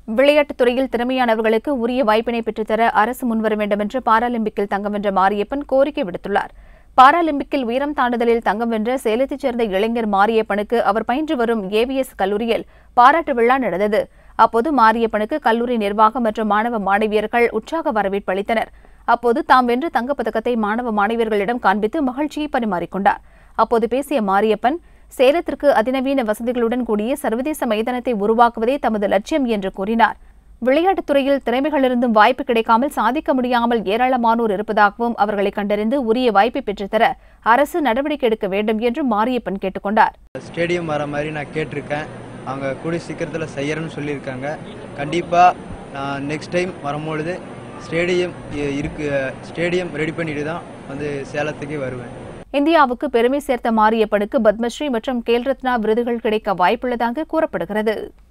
விளையாட்டுத் துறையில் திறமையானவர்களுக்கு உரிய வாய்ப்பினை பெற்றுத்தர அரசு முன்வர வேண்டும் என்று பாராலிம்பிக்கில் தங்கம் வென்ற மாரியப்பன் கோரிக்கை விடுத்துள்ளார் பாராலிம்பிக்கில் உயரம் தாண்டுதலில் தங்கம் வென்ற சேலத்தைச் சேர்ந்த இளைஞர் மாரியப்பனுக்கு அவர் பயின்று வரும் ஏவிஎஸ் கல்லூரியில் பாராட்டு விழா நடந்தது அப்போது மாரியப்பனுக்கு கல்லூரி நிர்வாகம் மற்றும் மாணவ மாணவியர்கள் உற்சாக வரவேற்பு அளித்தனர் அப்போது தாம் வென்ற தங்கப்பதக்கத்தை மாணவ மாணவியர்களிடம் காண்பித்து மகிழ்ச்சியை பரிமாறிக்கொண்டார் அப்போது பேசிய மாரியப்பன் சேலத்திற்கு அதிநவீன வசதிகளுடன் கூடிய சர்வதேச மைதானத்தை உருவாக்குவதே தமது லட்சியம் என்று கூறினார் விளையாட்டுத் துறையில் திறமைகளிருந்தும் வாய்ப்பு கிடைக்காமல் சாதிக்க முடியாமல் ஏராளமானோர் இருப்பதாகவும் அவர்களை கண்டறிந்து உரிய வாய்ப்பை பெற்றுத்தர அரசு நடவடிக்கை எடுக்க வேண்டும் என்றும் மாரியப்பன் கேட்டுக்கொண்டார் ஸ்டேடியம் வர மாதிரி நான் கேட்டிருக்கேன் அவங்க கூடிய சீக்கிரத்தில் செய்யறேன்னு சொல்லியிருக்காங்க கண்டிப்பாக நான் நெக்ஸ்ட் டைம் வரும்பொழுது ஸ்டேடியம் இ- இருக்கு ஸ்டேடியம் ரெடி பண்ணிட்டு தான் வந்து சேலத்துக்கே வருவேன் இந்தியாவுக்கு பெருமை சேர்த்த மாரியப்பனுக்கு பத்மஸ்ரீ மற்றும் கேல் ரத்னா விருதுகள் கிடைக்க வாய்ப்புள்ளதாக கூறப்படுகிறது